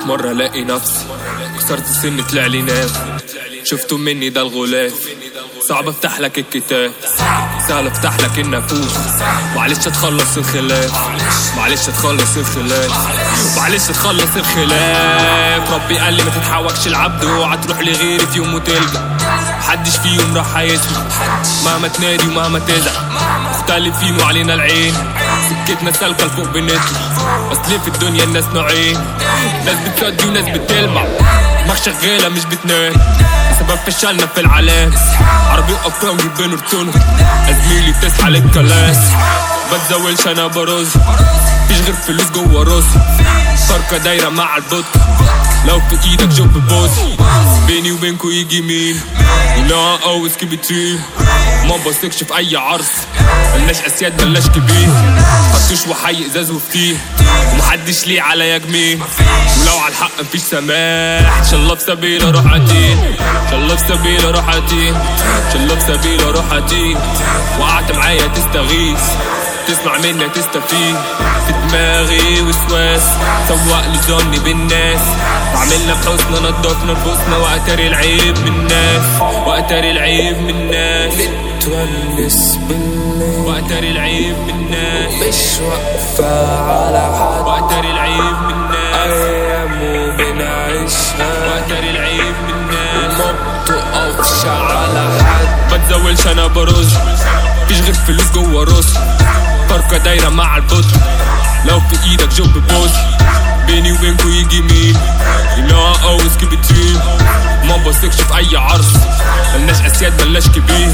مرة الاقي نفسي كسرت السن طلع لي ناس شفتوا مني ده الغلاف صعب افتح لك الكتاب سهل افتح لك النافوس معلش اتخلص الخلاف معلش اتخلص الخلاف معلش اتخلص الخلاف ربي قال لي ما تتحوكش العبد اوعى تروح لغيري في يوم وتلجأ محدش فيهم راح هيسمع مهما تنادي ومهما تزعل مختلفين وعلينا العين سكتنا سالكة لفوق بنطلع اصل في الدنيا الناس نوعين ناس بتصدي وناس بتلمع دماغ شغالة مش بتنام سبب فشلنا في العلام عربي وأفرام جيبين ورتونهم زميلي بتسعى للكلاس بتزولش انا برز مفيش غير فلوس جوه راسي فرقة دايرة مع البط لو في ايدك جوب بوس بيني وبينكو يجي مين You know I always keep it real ما بثقش في اي عرض ملناش اسياد ملناش كبير خدتوش وحي ازاز وفتيه ومحدش ليه عليا جميل ولو على الحق مفيش سماح ان شاء الله في سبيل اروح اتين ان شاء الله في سبيل اروح اتين ان شاء الله في سبيل اروح اتين وقعت معايا تستغيث تسمع مني تستفيد في دماغي وسواس سوق لي ظني بالناس وعملنا بحسن نضفنا نفوسنا واتاري العيب من الناس واتاري العيب من الناس تونس بالليل واتاري العيب من الناس مش واقفة على حد واتاري العيب من الناس أيام وبنعيشها واتاري العيب من الناس ما بتقفش على حد بتزولش انا برز مفيش غير فلوس جوه راسي فرقة دايرة مع البط لو في ايدك جوب بوز بيني وبينكو يجي مين You know I always keep it real ما بثقش في اي عرض ملناش اسياد ملناش كبير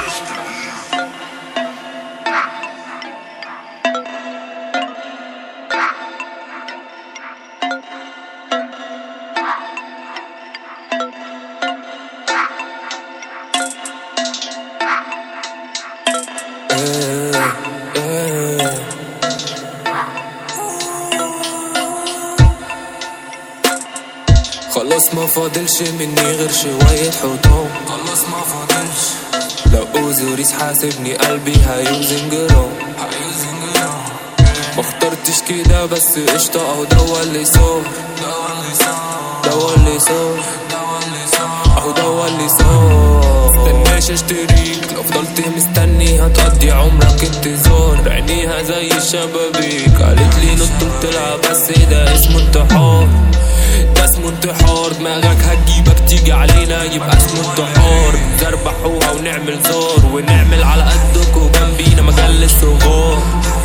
خلاص ما فاضلش مني غير شوية حطام خلاص ما فاضلش لو اوزوريس حاسبني قلبي هيوزن جرام ما اخترتش كده بس قشطة اهو دوا اللي صار دوا اللي صار اهو دوا اللي صار مستناش اشتريك لو فضلت مستني هتقضي عمرك انتظار عينيها زي الشبابيك قالت لي نط وتلعب بس ده اسمه انتحار ده اسمه انتحار دماغك هتجيبك تيجي علينا يبقى اسمه انتحار نزربحوها ونعمل زار ونعمل على قدك وجنبينا مجال الصغار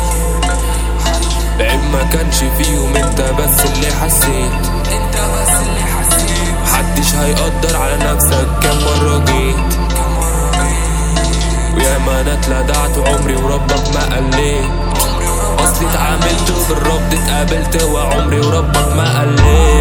العيب ما كانش فيهم انت بس اللي حسيت انت بس اللي حسيت محدش هيقدر على نفسك كم مرة جيت ويا ما انا اتلدعت عمري وربك ما قليت اصلي اتعاملت بالرفض اتقابلت وعمري وربك ما قليت